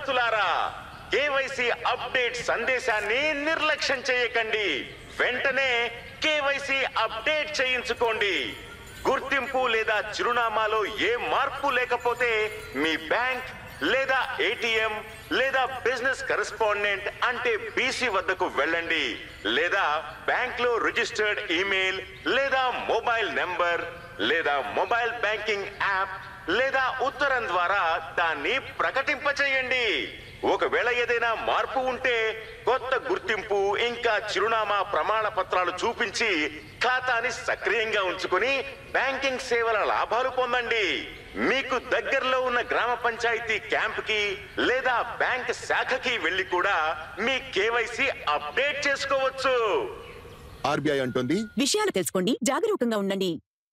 వ్యాపారస్తులారా KYC update సందేశాన్ని నిర్లక్ష్యం చేయకండి వెంటనే కేవైసీ అప్డేట్ చేయించుకోండి గుర్తింపు లేదా చిరునామాలో ఏ మార్పు లేకపోతే మీ బ్యాంక్ లేదా ఏటీఎం లేదా బిజినెస్ కరెస్పాండెంట్ అంటే బీసీ వద్దకు వెళ్ళండి లేదా బ్యాంక్ లో రిజిస్టర్డ్ ఈమెయిల్ లేదా మొబైల్ నెంబర్ లేదా మొబైల్ బ్యాంకింగ్ యాప్ లేదా ఉత్తరం ద్వారా దాన్ని ప్రకటింపచేయండి ఒకవేళ ఏదైనా మార్పు ఉంటే కొత్త గుర్తింపు ఇంకా చిరునామా ప్రమాణ పత్రాలు చూపించి ఖాతాని సక్రియంగా ఉంచుకుని బ్యాంకింగ్ సేవల లాభాలు పొందండి మీకు దగ్గరలో ఉన్న గ్రామ పంచాయతీ క్యాంప్ కి లేదా బ్యాంక్ శాఖకి వెళ్లి కూడా మీ కేవైసీ అప్డేట్ చేసుకోవచ్చు ఆర్బీఐ అంటుంది విషయాలు తెలుసుకోండి జాగరూకంగా ఉండండి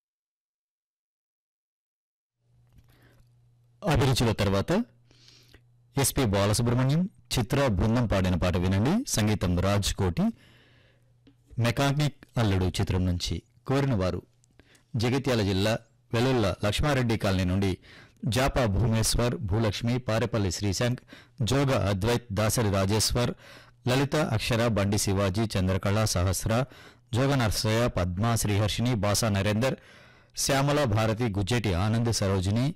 అభిరుచుల తర్వాత ఎస్పి బాలసుబ్రహ్మణ్యం చిత్ర బృందం పాడిన పాట వినండి సంగీతం రాజ్ కోటి మెకానిక్ అల్లుడు చిత్రం నుంచి కోరిన వారు జగిత్యాల జిల్లా వెలుల్ల లక్ష్మారెడ్డి కాలనీ నుండి జాపా భూమేశ్వర్ భూలక్ష్మి పారెపల్లి శ్రీశాంక్ జోగ అద్వైత్ దాసరి రాజేశ్వర్ లలిత అక్షర బండి శివాజీ చంద్రకళ సహస్ర జోగ నర్సయ్య పద్మ శ్రీహర్షిని బాసా నరేందర్ శ్యామల భారతి గుజ్జెటి ఆనంద్ సరోజిని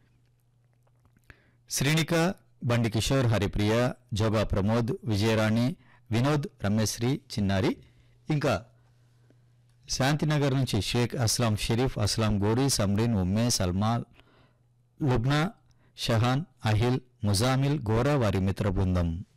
శ్రీనిక బండి కిషోర్ హరిప్రియ జోగా ప్రమోద్ విజయరాణి వినోద్ రమేశ్రీ చిన్నారి ఇంకా శాంతినగర్ నుంచి షేక్ అస్లాం షరీఫ్ అస్లాం గోరీ సమ్రీన్ ఉమ్మే సల్మా లుబ్నా షహాన్ అహిల్ ముజామిల్ గోరా వారి మిత్ర బృందం